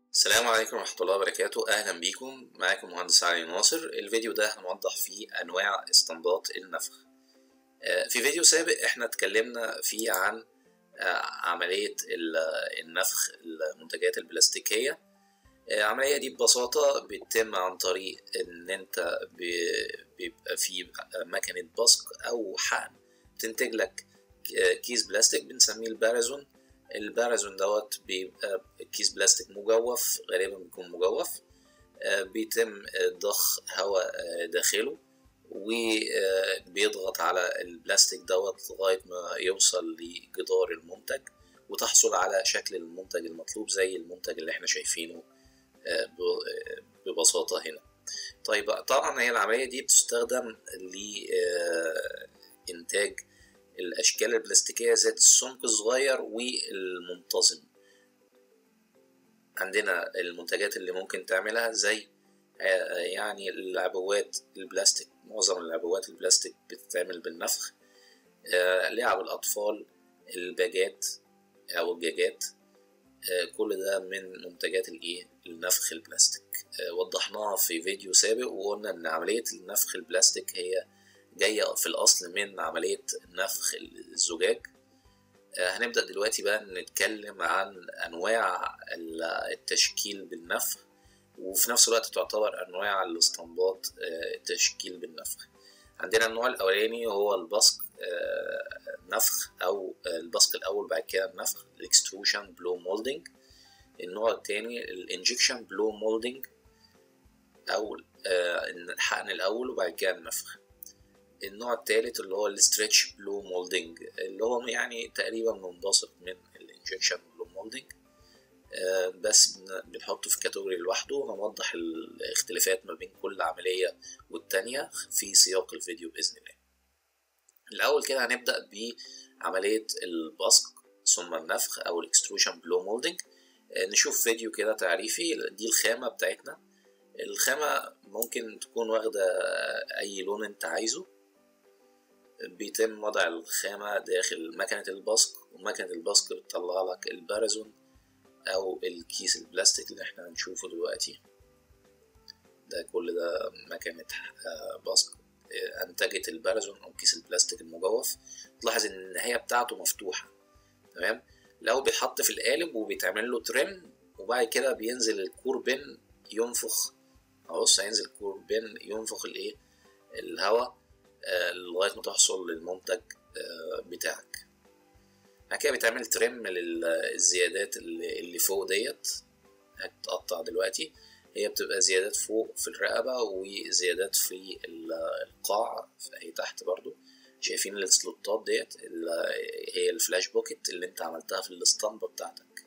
السلام عليكم ورحمة الله وبركاته أهلا بيكم معاكم مهندس علي ناصر الفيديو ده هنوضح فيه أنواع استنباط النفخ آه، في فيديو سابق احنا اتكلمنا فيه عن آه، عملية ال- النفخ المنتجات البلاستيكية آه، العملية دي ببساطة بتتم عن طريق إن أنت ب- بيبقى في مكنة بصق أو حقن بتنتج لك ك- كيس بلاستيك بنسميه البارازون البارازون دوت بيبقى كيس بلاستيك مجوف غالبا بيكون مجوف آه، بيتم آه، ضخ هواء آه، داخله وبيضغط على البلاستيك دوت لغاية ما يوصل لجدار المنتج وتحصل على شكل المنتج المطلوب زي المنتج اللي احنا شايفينه آه، ب- آه، ببساطة هنا طيب طبعا هي العملية دي بتستخدم لإنتاج الأشكال البلاستيكية ذات السمك الصغير والمنتظم عندنا المنتجات اللي ممكن تعملها زي آه، يعني العبوات البلاستيك معظم العبوات البلاستيك بتتعمل بالنفخ آه، لعب الأطفال الباجات أو الجاجات آه، كل ده من منتجات الإيه النفخ البلاستيك آه، وضحناها في فيديو سابق وقلنا إن عملية النفخ البلاستيك هي جاية في الأصل من عملية نفخ الزجاج آه، هنبدأ دلوقتي بقى نتكلم عن أنواع ال- التشكيل بالنفخ وفي نفس الوقت تعتبر أنواع الاستنباط آه، التشكيل بالنفخ عندنا النوع الأولاني هو البصق آه، نفخ أو آه، البصق الأول بعد كده النفخ الاكستروشن بلو مولدنج النوع التاني الانجكشن بلو مولدنج أو آه، الحقن الأول وبعد كده النفخ النوع التالت اللي هو الستريتش بلو مولدنج اللي هو يعني تقريبا منبثق من الانجكشن بلو مولدنج آه، بس بن- بنحطه في كاتيجوري لوحده هنوضح الاختلافات ما بين كل عملية والتانية في سياق الفيديو بإذن الله الأول كده هنبدأ بعملية البصق ثم النفخ أو الاكستروشن بلو مولدنج نشوف فيديو كده تعريفي دي الخامة بتاعتنا الخامة ممكن تكون واخدة أي لون أنت عايزه بيتم وضع الخامة داخل مكنة البصق ومكنة البصق بتطلع لك البارازون أو الكيس البلاستيك اللي احنا هنشوفه دلوقتي ده كل ده مكنة آه، بصق آه، أنتجت البارازون أو كيس البلاستيك المجوف تلاحظ إن النهاية بتاعته مفتوحة تمام لو بيتحط في القالب وبيتعمل له ترم وبعد كده بينزل الكوربين ينفخ بص هينزل كوربين ينفخ الايه الهواء آه، لغاية ما تحصل للمنتج آه، بتاعك بعد كده بيتعمل ترم للزيادات اللي اللي فوق ديت هتتقطع دلوقتي هي بتبقى زيادات فوق في الرقبة وزيادات في ال- القاع هي تحت برضو شايفين السلوتات ديت ال- هي الفلاش بوكيت اللي انت عملتها في الاسطمبة بتاعتك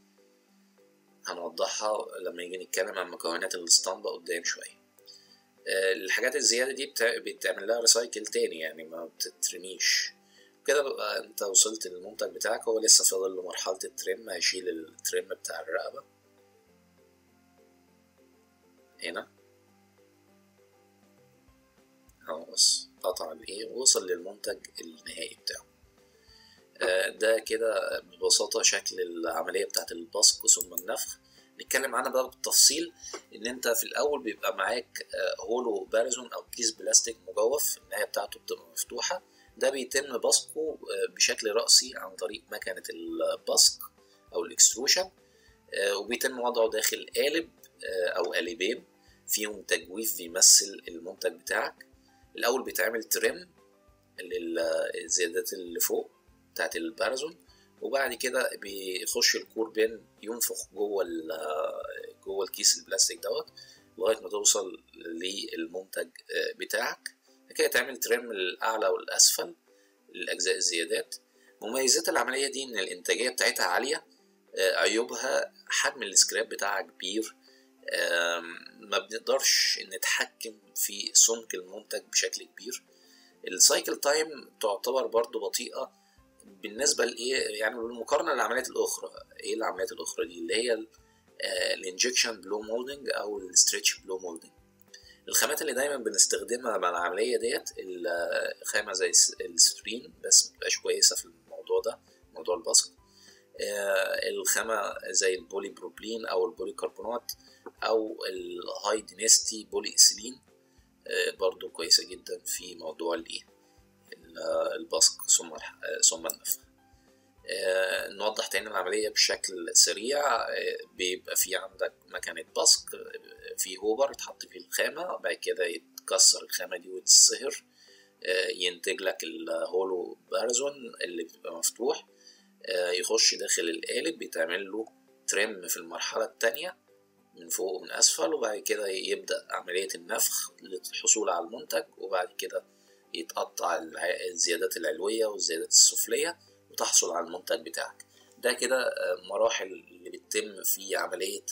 هنوضحها لما يجي نتكلم عن مكونات الاسطمبة قدام شوية آه، الحاجات الزيادة دي بتع- بتعمل لها ريسايكل تاني يعني ما بتترميش كده بقى انت وصلت للمنتج بتاعك هو لسه فاضل له مرحلة الترم هيشيل الترم بتاع الرقبة هنا اهو بص قطع الايه ووصل للمنتج النهائي بتاعه آه، ده كده ببساطة شكل العملية بتاعت البصق ثم النفخ نتكلم عنها بقى بالتفصيل ان انت في الاول بيبقى معاك آه، هولو بارزون او كيس بلاستيك مجوف النهاية بتاعته بتبقى مفتوحة ده بيتم بصقه آه، بشكل رأسي عن طريق مكنة البصق او الاكستروشن آه، وبيتم وضعه داخل قالب آه، او قالبين فيهم تجويف بيمثل المنتج بتاعك الاول بيتعمل ترم للزيادات اللي فوق بتاعت البارازون وبعد كده بيخش الكوربين ينفخ جوه ال- جوه الكيس البلاستيك دوت لغايه ما توصل للمنتج آه، بتاعك بعد كده تعمل ترم الاعلى والاسفل الاجزاء الزيادات مميزات العمليه دي ان الانتاجيه بتاعتها عاليه آه، عيوبها حجم السكراب بتاعها كبير آم، ما بنقدرش نتحكم في سمك المنتج بشكل كبير السايكل تايم تعتبر برضو بطيئة بالنسبة لإيه يعني بالمقارنة للعمليات الأخرى إيه العمليات الأخرى دي اللي هي الانجكشن بلو مولدنج أو الستريتش بلو مولدنج الخامات اللي دايما بنستخدمها مع العملية ديت الخامة زي الس- السبرين بس مبتبقاش كويسة في الموضوع ده موضوع البصق الخامة زي البولي بروبلين أو البولي كربونات أو الهاي دينستي بولي إثيلين برضو كويسة جدا في موضوع الإيه البصق ثم ثم النفخ نوضح تاني العملية بشكل سريع بيبقى في عندك مكنة بصق في هوبر يتحط فيه الخامة بعد كده يتكسر الخامة دي وتتصهر ينتج لك الهولو بارزون اللي بيبقى مفتوح يخش داخل القالب بيتعمل له ترم في المرحلة التانية من فوق ومن أسفل وبعد كده يبدأ عملية النفخ للحصول على المنتج وبعد كده يتقطع الزيادات العلوية والزيادات السفلية وتحصل على المنتج بتاعك ده كده مراحل اللي بتتم في عملية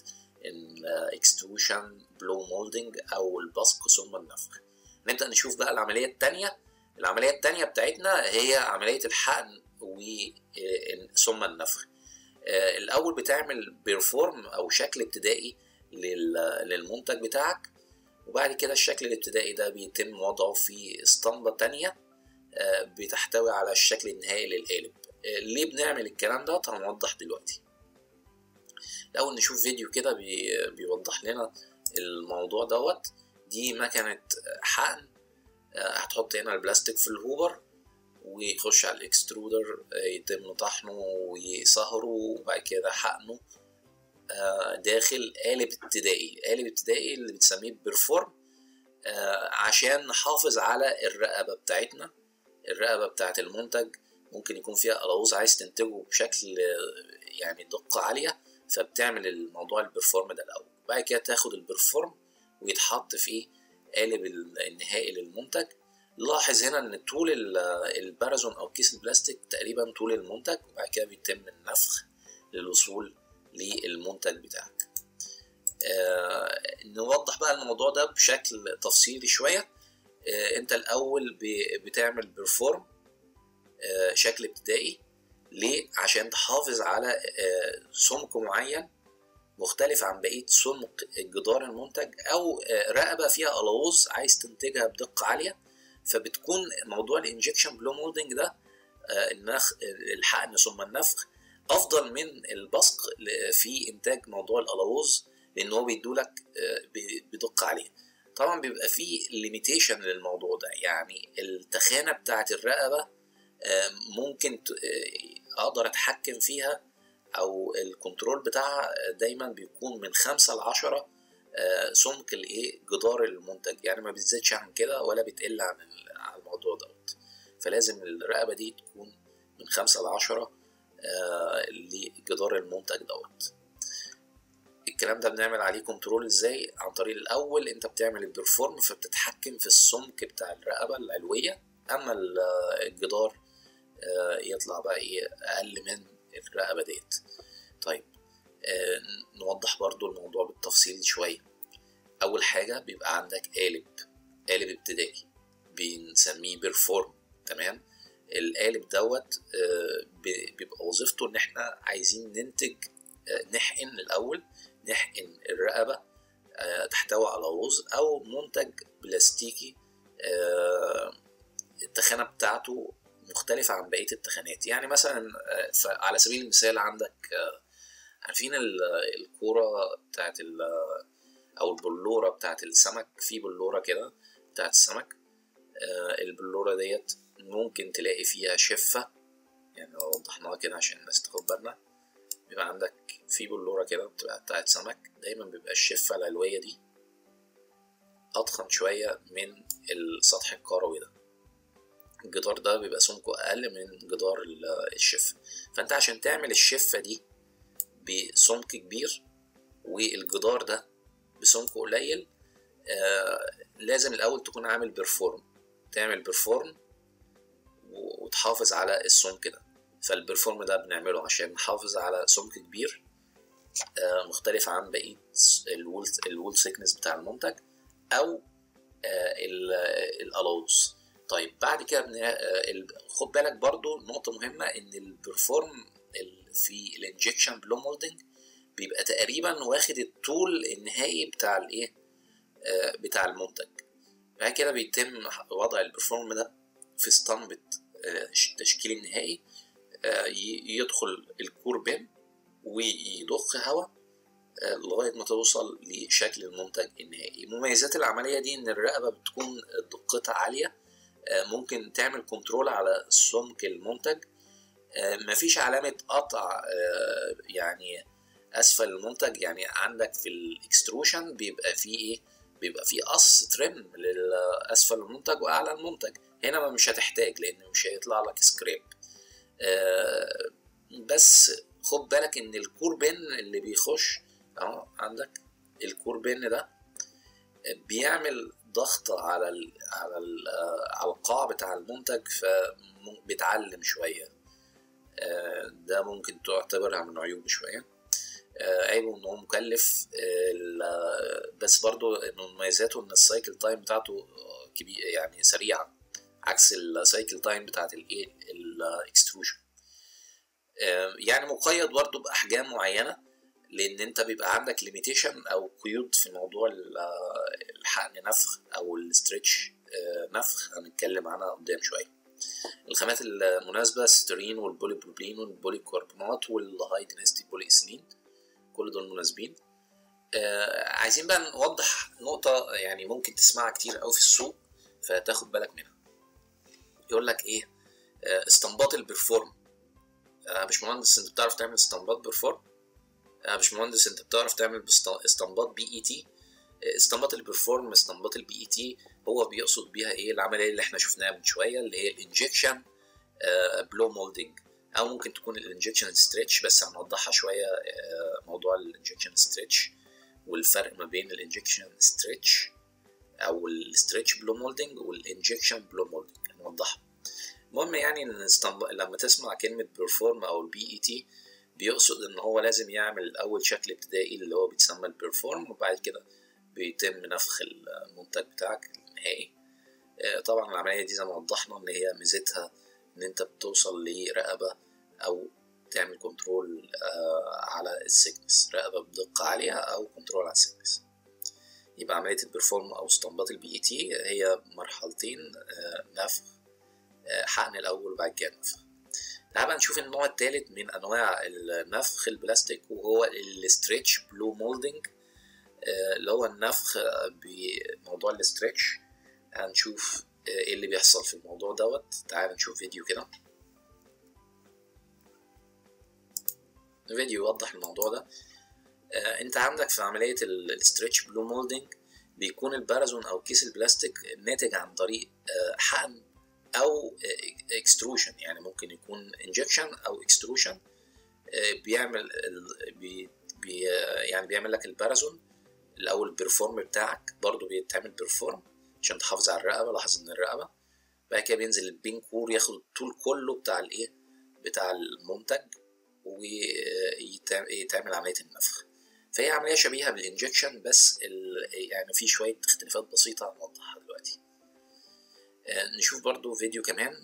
الاكستروشن بلو مولدنج أو البصق ثم النفخ نبدأ نشوف بقى العملية التانية العملية التانية بتاعتنا هي عملية الحقن ثم النفخ الأول بتعمل بيرفورم أو شكل ابتدائي للمنتج بتاعك وبعد كده الشكل الابتدائي ده بيتم وضعه في اسطمبة تانية بتحتوي على الشكل النهائي للقالب ليه بنعمل الكلام ده هنوضح دلوقتي الأول نشوف فيديو كده بيوضح لنا الموضوع دوت دي مكنة حقن هتحط هنا البلاستيك في الهوبر ويخش على الاكسترودر يتم طحنه ويصهره وبعد كده حقنه داخل قالب ابتدائي قالب ابتدائي اللي بنسميه بيرفورم عشان نحافظ على الرقبة بتاعتنا الرقبة بتاعت المنتج ممكن يكون فيها قلاوظ عايز تنتجه بشكل يعني دقة عالية فبتعمل الموضوع البرفورم ده الأول بعد كده تاخد البرفورم ويتحط في قالب النهائي للمنتج لاحظ هنا ان طول البارازون او كيس البلاستيك تقريبا طول المنتج وبعد كده بيتم النفخ للوصول للمنتج بتاعك آه نوضح بقى الموضوع ده بشكل تفصيلي شوية آه انت الاول بتعمل بيرفورم آه شكل ابتدائي ليه عشان تحافظ على آه سمك معين مختلف عن بقية سمك جدار المنتج أو آه رقبة فيها قلاوظ عايز تنتجها بدقة عالية فبتكون موضوع الانجكشن بلو مولدنج ده آه النخ الحقن ثم النفخ افضل من البصق في انتاج موضوع القلاوظ لان هو بيدولك بدقه عاليه طبعا بيبقى فيه ليميتيشن للموضوع ده يعني التخانه بتاعه الرقبه ممكن اقدر اتحكم فيها او الكنترول بتاعها دايما بيكون من خمسة لعشرة سمك الايه جدار المنتج يعني ما بتزيدش عن كده ولا بتقل عن عن الموضوع دوت فلازم الرقبه دي تكون من خمسة لعشرة لجدار المنتج دوت الكلام ده بنعمل عليه كنترول ازاي عن طريق الاول انت بتعمل البرفورم فبتتحكم في السمك بتاع الرقبه العلويه اما الجدار يطلع بقى ايه اقل من الرقبه ديت طيب نوضح برضو الموضوع بالتفصيل شويه اول حاجه بيبقى عندك قالب قالب ابتدائي بنسميه بيرفورم تمام القالب دوت بيبقى وظيفته ان احنا عايزين ننتج نحقن الاول نحقن الرقبه تحتوي على لوز او منتج بلاستيكي التخانه بتاعته مختلفة عن بقية التخانات يعني مثلا على سبيل المثال عندك عارفين الكورة بتاعت أو البلورة بتاعت السمك في بلورة كده بتاعت السمك البلورة ديت ممكن تلاقي فيها شفة يعني لو وضحناها كده عشان الناس تاخد بالنا بيبقى عندك في بلورة كده بتبقى بتاعت سمك دايما بيبقى الشفة العلوية دي أضخم شوية من السطح الكروي ده الجدار ده بيبقى سمكه أقل من جدار الشفة فأنت عشان تعمل الشفة دي بسمك كبير والجدار ده بسمك قليل آه لازم الأول تكون عامل بيرفورم تعمل بيرفورم وتحافظ على السمك ده فالبرفورم ده بنعمله عشان نحافظ على سمك كبير آه مختلف عن بقية الوول الوول سيكنس بتاع المنتج أو آه الألوز طيب بعد كده خد بالك برضو نقطة مهمة إن البرفورم في الانجكشن بلو مولدنج بيبقى تقريبا واخد الطول النهائي بتاع الايه آه بتاع المنتج بعد كده بيتم وضع البرفورم ده في اسطمبة آه التشكيل النهائي يدخل الكور بين ويضخ هواء لغاية ما توصل لشكل المنتج النهائي مميزات العملية دي إن الرقبة بتكون دقتها عالية ممكن تعمل كنترول على سمك المنتج مفيش علامة قطع يعني أسفل المنتج يعني عندك في الإكستروشن بيبقى فيه إيه بيبقى فيه قص ترم لأسفل المنتج وأعلى المنتج هنا مش هتحتاج لأن مش هيطلع لك سكريب بس خد بالك إن الكور بين اللي بيخش اهو عندك الكور بين ده بيعمل ضغط على ال على ال على القاع بتاع المنتج فبتعلم شويه ده ممكن تعتبرها من عيوبه شويه عيبه ان هو مكلف بس برضو انه مميزاته ان السايكل تايم بتاعته كبير يعني سريعه عكس السايكل تايم بتاعت الايه الاكستروجن يعني مقيد برضو باحجام معينه لان انت بيبقى عندك ليميتيشن او قيود في موضوع الحقن نفخ او الاسترتش نفخ هنتكلم عنها قدام شويه الخامات المناسبه سترين والبولي بروبلين والبولي كربونات والهاي دينستي بولي اسيلين كل دول مناسبين آه عايزين بقى نوضح نقطة يعني ممكن تسمعها كتير قوي في السوق فتاخد بالك منها يقول لك ايه آه استنباط البرفورم آه مش مهندس انت بتعرف تعمل استنباط برفورم آه مش مهندس انت بتعرف تعمل استنباط بي اي تي استنباط البرفورم استنباط البي اي تي هو بيقصد بيها ايه العمليه اللي احنا شفناها من شويه اللي هي الانجكشن بلو مولدنج او ممكن تكون الانجكشن ستريتش بس هنوضحها شويه موضوع الانجكشن ستريتش والفرق ما بين الانجكشن ستريتش او الستريتش بلو مولدنج والانجكشن بلو مولدنج هنوضحها المهم يعني ان لما تسمع كلمه بيرفورم او البي اي تي بيقصد ان هو لازم يعمل اول شكل ابتدائي اللي هو بيتسمى البيرفورم وبعد كده بيتم نفخ المنتج بتاعك النهائي طبعا العملية دي زي ما وضحنا ان هي ميزتها ان انت بتوصل لرقبة او تعمل كنترول على السيكنس رقبة بدقة عالية او كنترول على السيكنس يبقى عملية البرفورم او استنباط البي اي تي هي مرحلتين نفخ حقن الاول وبعد كده نفخ تعال بقى نشوف النوع الثالث من انواع النفخ البلاستيك وهو الستريتش بلو مولدنج اللي هو النفخ بموضوع الاسترتش هنشوف ايه اللي بيحصل في الموضوع دوت تعال نشوف فيديو كده فيديو يوضح الموضوع ده انت عندك في عملية الاسترتش بلو مولدنج بيكون البارازون او كيس البلاستيك ناتج عن طريق حقن او اكستروشن يعني ممكن يكون انجكشن او اكستروشن بيعمل بي بي يعني بيعمل لك البارازون الاول البرفورم بتاعك برضو بيتعمل برفورم عشان تحافظ على الرقبه لاحظ ان الرقبه بعد كده بينزل البين كور ياخد الطول كله بتاع الايه بتاع المنتج ويتعمل عمليه النفخ فهي عمليه شبيهه بالانجكشن بس يعني في شويه اختلافات بسيطه هنوضحها دلوقتي نشوف برضو فيديو كمان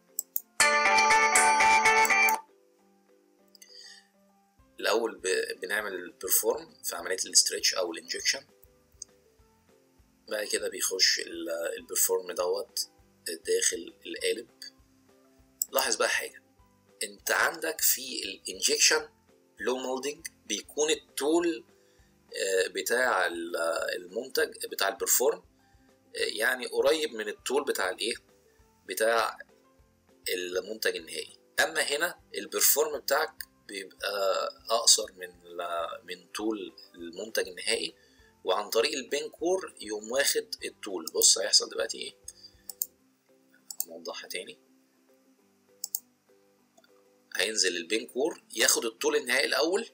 الاول بنعمل البرفورم في عمليه الاسترتش او الانجكشن بعد كده بيخش البرفورم دوت داخل القالب لاحظ بقى حاجه انت عندك في الانجكشن لو مولدنج بيكون التول بتاع المنتج بتاع البرفورم يعني قريب من التول بتاع الايه بتاع المنتج النهائي اما هنا البرفورم بتاعك بيبقى اقصر من من طول المنتج النهائي وعن طريق البين كور يقوم واخد الطول بص هيحصل دلوقتي ايه نوضحها تاني هينزل البين كور ياخد الطول النهائي الاول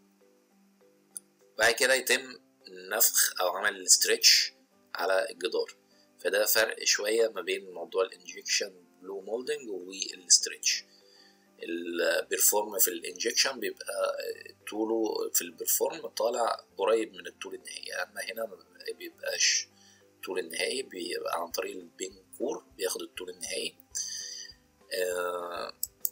بعد كده يتم نفخ او عمل الاسترتش على الجدار فده فرق شويه ما بين موضوع الانجكشن بلو مولدنج والاسترتش البرفورم في الانجكشن بيبقى طوله في البرفورم طالع قريب من الطول النهائي اما هنا ما بيبقاش الطول النهائي بيبقى عن طريق البين كور بياخد الطول النهائي آه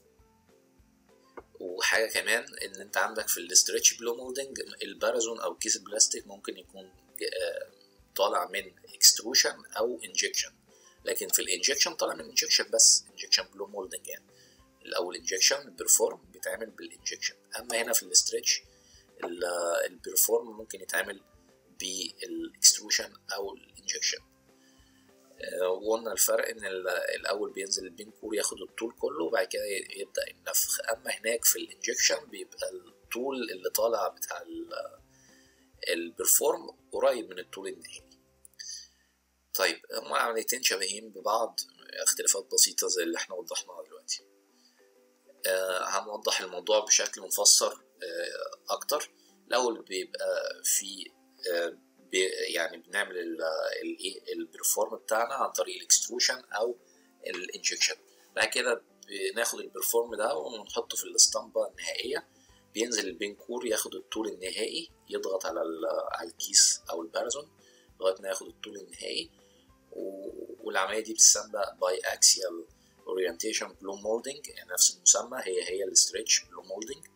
وحاجه كمان ان انت عندك في الاسترتش بلو مولدنج البارازون او كيس البلاستيك ممكن يكون آه طالع من اكستروشن او انجكشن لكن في الانجكشن طالع من انجكشن بس انجكشن بلو مولدنج يعني او الانجكشن البرفورم بيتعمل بالانجكشن اما هنا في الاسترتش البرفورم ممكن يتعمل بالاكستروشن او الانجكشن وقلنا الفرق ان الاول بينزل البنكور ياخد الطول كله وبعد كده يبدا النفخ اما هناك في الانجكشن بيبقى الطول اللي طالع بتاع البرفورم قريب من الطول النهائي طيب هما عمليتين شبيهين ببعض اختلافات بسيطة زي اللي احنا وضحناها دلوقتي آه هنوضح الموضوع بشكل مفسر آه أكتر الأول بيبقى في آه بي يعني بنعمل الايه البرفورم بتاعنا عن طريق الاكستروشن أو الانجكشن بعد كده بناخد البرفورم ده ونحطه في الاسطمبة النهائية بينزل البنكور ياخد الطول النهائي يضغط على على الكيس أو البارزون لغاية ما ياخد الطول النهائي والعملية دي بتسمى باي اكسيال اورينتيشن بلو مولدنج يعني نفس المسمى هي هي الستريتش بلو مولدنج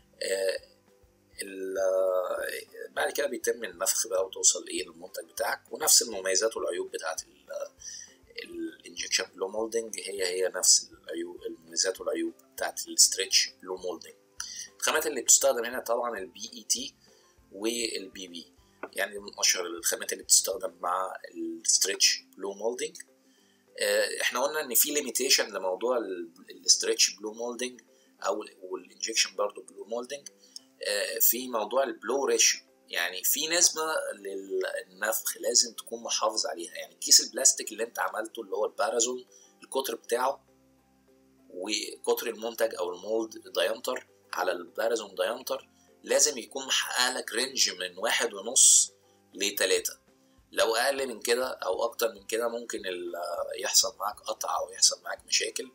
بعد كده بيتم النفخ بقى وتوصل ايه للمنتج بتاعك ونفس المميزات والعيوب بتاعت الانجكشن بلو مولدنج هي هي نفس العيوب المميزات والعيوب بتاعت الستريتش بلو مولدنج الخامات اللي بتستخدم هنا طبعا البي اي تي والبي بي يعني من اشهر الخامات اللي بتستخدم مع الستريتش بلو مولدنج احنا قلنا ان في ليميتيشن لموضوع الستريتش بلو مولدنج او والانجكشن برضو بلو مولدنج في موضوع البلو ريشيو يعني في نسبة للنفخ لازم تكون محافظ عليها يعني كيس البلاستيك اللي انت عملته اللي هو البارازون القطر بتاعه وقطر المنتج او المولد دايمتر على البارازون دايمتر لازم يكون محقق لك رينج من واحد ونص لتلاتة لو أقل من كده أو أكتر من كده ممكن يحصل معاك قطع أو يحصل معاك مشاكل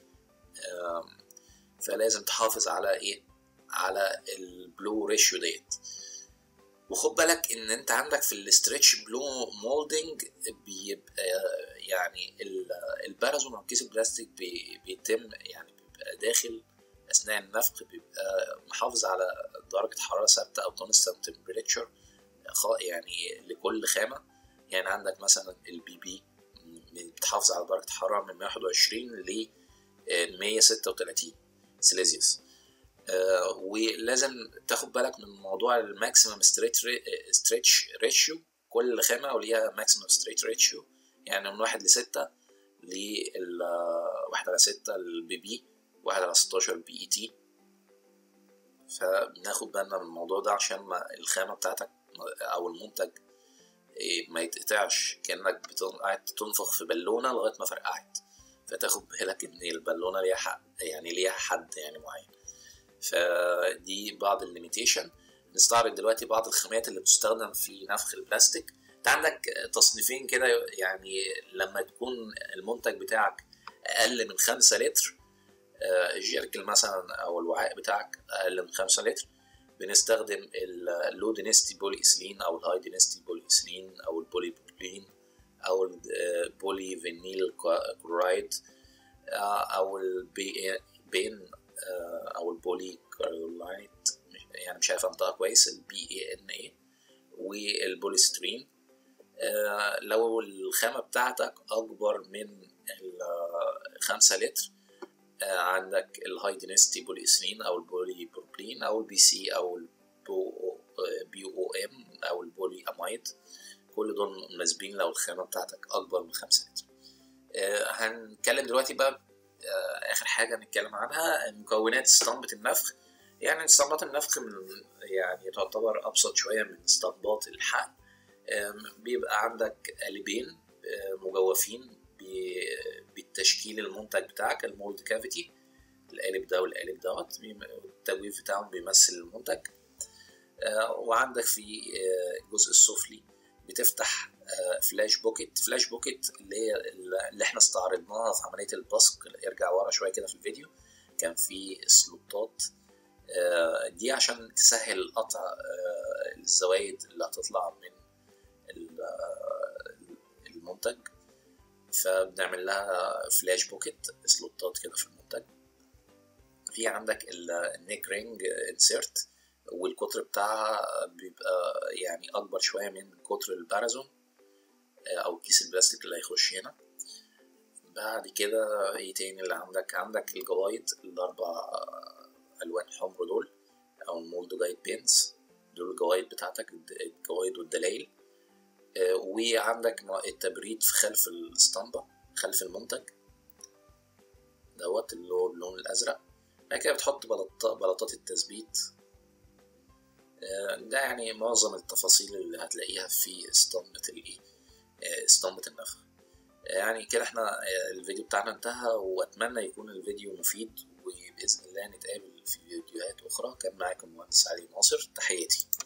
فلازم تحافظ على إيه على البلو ريشيو ديت وخد بالك ان انت عندك في الاسترتش بلو مولدنج بيبقى يعني البارازون او كيس البلاستيك بيتم يعني بيبقى داخل اثناء النفخ بيبقى محافظ على درجه حراره ثابته او كونستانت تمبريتشر يعني لكل خامه يعني عندك مثلا البي بي بتحافظ على درجه حراره من 121 ل 136 سيليزيوس آه ولازم تاخد بالك من موضوع الماكسيمم ستريتش ريشيو كل خامه وليها ماكسيمم ستريتش ريشيو يعني من واحد لستة ل واحد على ستة البي بي واحد على ستاشر بي اي تي فبناخد بالنا من الموضوع ده عشان ما الخامة بتاعتك أو المنتج ما يتقطعش كأنك قاعد تنفخ في بالونة لغاية ما فرقعت فتاخد بالك إن البالونة ليها حق يعني ليها حد يعني معين فدي بعض الليميتيشن نستعرض دلوقتي بعض الخامات اللي بتستخدم في نفخ البلاستيك انت عندك تصنيفين كده يعني لما تكون المنتج بتاعك اقل من خمسة لتر الجيركل مثلا او الوعاء بتاعك اقل من خمسة لتر بنستخدم اللو دينستي بولي اسلين او الهاي دينستي بولي اسلين او البولي بروبلين او البولي فينيل كلورايد او البين او البولي كاريولايت يعني مش عارف انطقها كويس البي اي ان اي والبوليسترين لو الخامة بتاعتك أكبر من الخمسة لتر عندك الهاي دينستي بولي إثنين أو البولي بروبلين أو البي سي أو البي او ام أو البولي أمايد كل دول مناسبين لو الخامة بتاعتك أكبر من خمسة لتر هنتكلم دلوقتي بقى آخر حاجة نتكلم عنها مكونات اسطمبة النفخ يعني اسطمبات النفخ من يعني تعتبر أبسط شوية من اسطمبات الحقن بيبقى عندك قالبين مجوفين بالتشكيل المنتج بتاعك المولد كافيتي القالب ده والقالب دوت التجويف بتاعهم بيمثل المنتج وعندك في الجزء السفلي بتفتح فلاش بوكيت فلاش بوكيت اللي هي اللي احنا استعرضناها في عمليه البصق ارجع ورا شويه كده في الفيديو كان في سلوتات دي عشان تسهل قطع الزوايد اللي هتطلع من المنتج فبنعمل لها فلاش بوكيت سلوتات كده في المنتج في عندك النيك رينج انسيرت والقطر بتاعها بيبقى يعني اكبر شويه من قطر البارازون او كيس البلاستيك اللي هيخش هنا بعد كده ايه تاني اللي عندك عندك الجوايد الاربع الوان حمر دول او المولد جايد بينز دول الجوايد بتاعتك الجوايد والدلائل آه، وعندك التبريد في خلف الاسطمبة خلف المنتج دوت اللي هو اللون الازرق بعد كده بتحط بلاطات التثبيت آه، ده يعني معظم التفاصيل اللي هتلاقيها في اسطمبة الايه آه، اسطمبة النفخ يعني كده احنا الفيديو بتاعنا انتهى واتمنى يكون الفيديو مفيد وباذن الله نتقابل في فيديوهات اخرى كان معاكم مهندس علي ناصر تحياتي